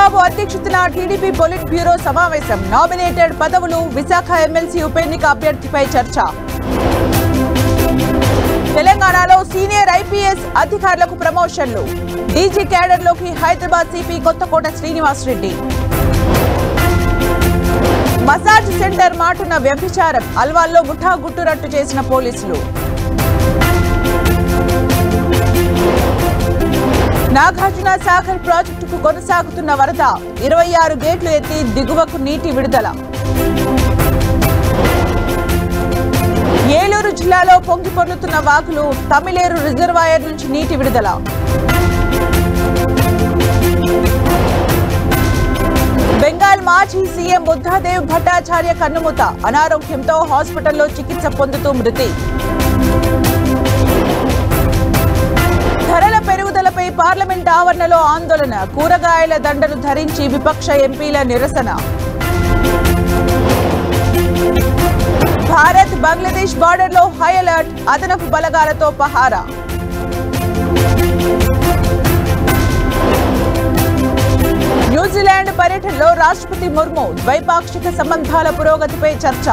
చంద్రబాబు అధ్యక్షతన TDP polit bureau సమావేశం nominated పదవులు విశాఖ ఎమ్మెల్సీ ఉప ఎన్నిక అభ్యర్థిపై చర్చ తెలంగాణలో సీనియర్ ఐపీఎస్ అధికారులకు ప్రమోషన్లు డీజీ క్యాడర్లోకి Hyderabad CP Kothakota Srinivasa Reddy massage centre మాటున వ్యభిచారం అల్వాల్లో ముఠా గుట్టురట్టు చేసిన పోలీసులు నాగార్జున సాగర్ ప్రాజెక్టుకు కొనసాగుతున్న వరద ఇరవై ఆరు గేట్లు ఎత్తి దిగువకు నీటి విడుదల ఏలూరు జిల్లాలో పొంగి పొర్లుతున్న వాగులు తమిళేరు రిజర్వాయర్ నుంచి నీటి విడుదల బెంగాల్ మాజీ సీఎం బుద్ధాదేవ్ భట్టాచార్య కన్నుమూత అనారోగ్యంతో హాస్పిటల్లో చికిత్స పొందుతూ మృతి ధరల పెరుగుదలపై పార్లమెంట్ ఆవరణలో ఆందోళన కూరగాయల దండలు ధరించి విపక్ష ఎంపీల నిరసన భారత్ బంగ్లాదేశ్ బార్డర్లో హై అలర్ట్ అదనపు బలగాలతో పహారా న్యూజిలాండ్ పర్యటనలో రాష్ట్రపతి ముర్ము ద్వైపాక్షిక సంబంధాల పురోగతిపై చర్చ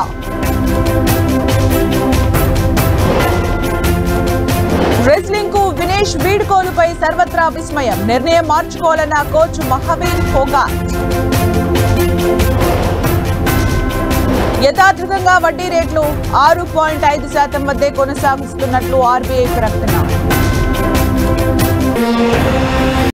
రెజ్లింగ్ కు వినేష్ వీడ్కోలుపై సర్వత్రా విస్మయం నిర్ణయం మార్చుకోవాలన్న కోచ్ మహావీర్ ఫోగాట్ యథాతథంగా వడ్డీ రేట్లు ఆరు పాయింట్ ఐదు శాతం వద్దే కొనసాగిస్తున్నట్లు ఆర్బీఐ ప్రకటన